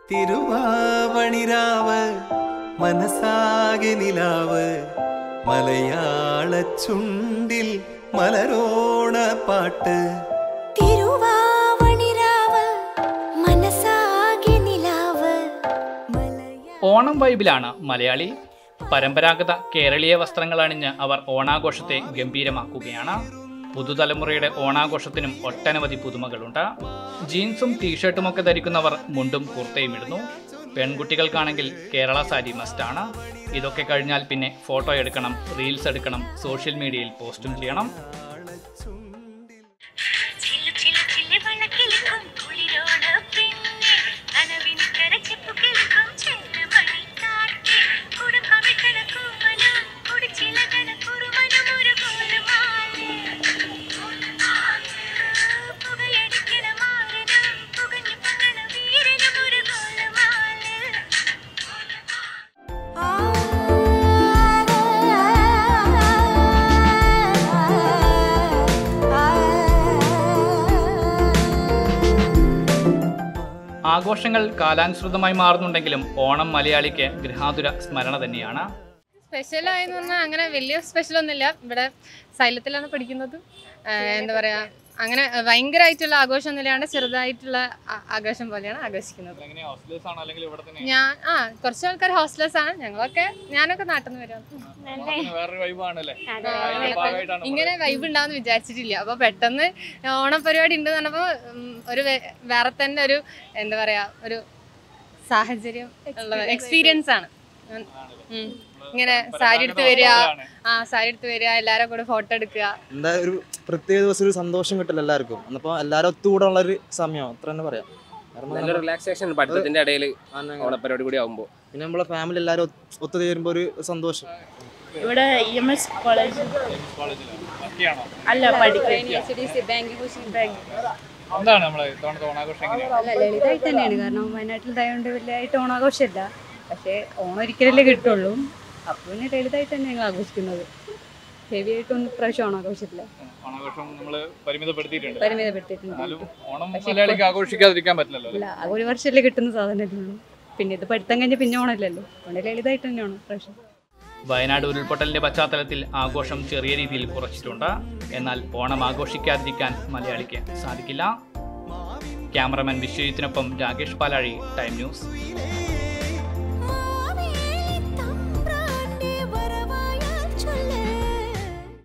തിരുവാവണിരാവ് മനസ്സാകെ നിലാവ് മലയാള ചുണ്ടിൽ മലരോണ പാട്ട് തിരുവാവണിരാവ് മനസ്സാകെ നിലാവ് മലയാ ഓണം വൈബിലാണ് മലയാളി പരമ്പരാഗത കേരളീയ വസ്ത്രങ്ങൾ അണിഞ്ഞ് അവർ ഓണാഘോഷത്തെ ഗംഭീരമാക്കുകയാണ് പുതുതലമുറയുടെ ഓണാഘോഷത്തിനും ഒട്ടനവധി പുതുമകളുണ്ട് ജീൻസും ടീഷർട്ടുമൊക്കെ ധരിക്കുന്നവർ മുണ്ടും കുർത്തയും ഇടുന്നു പെൺകുട്ടികൾക്കാണെങ്കിൽ കേരള സാരി മസ്റ്റാണ് ഇതൊക്കെ കഴിഞ്ഞാൽ പിന്നെ ഫോട്ടോ എടുക്കണം റീൽസ് എടുക്കണം സോഷ്യൽ മീഡിയയിൽ പോസ്റ്റും ചെയ്യണം ചില്ലു ചില്ലു ചില്ലു വളക്കിലുക്കും കുളിരോണ പിന്നെ നനവിനിക്കര ചിപ്പു കിളുക്കും ചെന്നമണി കാട്ടി കുടുംബമിട്ടണ കൂമലും കുടിച്ചിലകണ കുറുമനും ഒരു കോലുമാല് പുകയടിക്കണ മാരനും പുകഞ്ഞു പങ്കണ വീരനും ഒരു കോലുമാല് ആഘോഷങ്ങൾ കാലാനുസൃതമായി മാറുന്നുണ്ടെങ്കിലും ഓണം മലയാളിക്ക് ഗൃഹാതുര സ്മരണ തന്നെയാണ് സ്പെഷ്യലായെന്ന് പറഞ്ഞാൽ അങ്ങനെ വലിയ സ്പെഷ്യലൊന്നുമില്ല ഇവിടെ സൈലത്തിലാണ് പഠിക്കുന്നത് ആ, എന്താ പറയാ അങ്ങനെ ഭയങ്കരമായിട്ടുള്ള ആഘോഷം ഒന്നുമില്ലാണ്ട് ചെറുതായിട്ടുള്ള ആ- ആഘോഷം പോലെയാണ് ആഘോഷിക്കുന്നത് ഞാൻ ആ കുറച്ച് ആൾക്കാർ ഹോസ്റ്റലേഴ്സ് ആണ് ഞങ്ങളൊക്കെ ഞാനൊക്കെ നാട്ടിൽ നിന്ന് വരാം ഇങ്ങനെ വൈബ് ഉണ്ടാവും വിചാരിച്ചിട്ടില്ല അപ്പൊ പെട്ടെന്ന് ഓണം പരിപാടി ഉണ്ട് പറഞ്ഞപ്പോ ഉം, ഒരു വേ- വേറെ തന്നെ ഒരു എന്താ പറയാ ഒരു സാഹചര്യം ഉള്ള എക്സ്പീരിയൻസ് ആണ് ഉം. ഉം. ഇങ്ങനെ സാരി എടുത്ത് വരിക ആ സാരി എടുത്ത് വരിക എല്ലാരും കൂടെ ഫോട്ടോ എടുക്കുക എന്താ ഒരു പ്രത്യേക ദിവസം ഒരു സന്തോഷം കിട്ടില്ല എല്ലാവർക്കും എന്നപ്പോൾ എല്ലാവരും ഒത്തുകൂടെ ഉള്ള ഒരു സമയം അത്ര തന്നെ പറയാം കാരണം നല്ല നമ്മ- റിലാക്സേഷൻ പഠിത്തത്തിന്റെ ഇടയിൽ അങ്ങനെ ഓണപ്പരിപാടി കൂടി ആകുമ്പോൾ പിന്നെ നമ്മളെ ഫാമിലി എല്ലാവരും ഒത്ത് ഒത്തുചേരുമ്പോൾ ഒരു സന്തോഷം ഇവിടെ ഇ എം എസ് കോളേജ് അല്ല പഠിക്കും എന്താണ് നമ്മളെ ഇത്തവണത്തെ ഓണാഘോഷം എങ്ങനെയാണ് അല്ല ലളിതമായിട്ട് തന്നെയാണ് കാരണം വയനാട്ടിലായതുകൊണ്ട് വലിയതായിട്ട് ഓണാഘോഷമില്ല പക്ഷേ ഓണം ഒരിക്കലല്ലേ കിട്ടുള്ളൂ അപ്പോൾ പിന്നെ ലളിതമായിട്ട് തന്നെ ഞങ്ങൾ ആഘോഷിക്കുന്നത് ഹെവി ആയിട്ടൊന്നും ഇപ്രാവശ്യം ഓണാഘോഷമില്ല ഓണാഘോഷം നമ്മൾ പരിമിതപ്പെടുത്തിയിട്ടുണ്ട് പരിമിതപ്പെടുത്തിയിട്ടുണ്ട് എന്നാലും ഓണം മലയാളിക്ക് ആഘോഷിക്കാതിരിക്കാൻ പറ്റില്ലല്ലോ അല്ല ആ ഒരു വർഷമല്ലേ കിട്ടുന്ന സാധനമല്ലേ ഉള്ളൂ പിന്നെ ഇത് പഠിത്തം കഴിഞ്ഞ് പിന്നെ ഓണമല്ലല്ലോ അതുകൊണ്ട് ലളിതമായിട്ട് തന്നെയാണ് ഇപ്രാവശ്യം വയനാട് ഉരുൾപൊട്ടലിന്റെ പശ്ചാത്തലത്തിൽ ആഘോഷം ചെറിയ രീതിയിൽ കുറച്ചിട്ടുണ്ട് എന്നാൽ ഓണം ആഘോഷിക്കാതിരിക്കാൻ മലയാളിക്ക് സാധിക്കില്ല ക്യാമറമാൻ വിശ്വജിത്തിനൊപ്പം രാകേഷ് പാലാഴി ടൈം ന്യൂസ്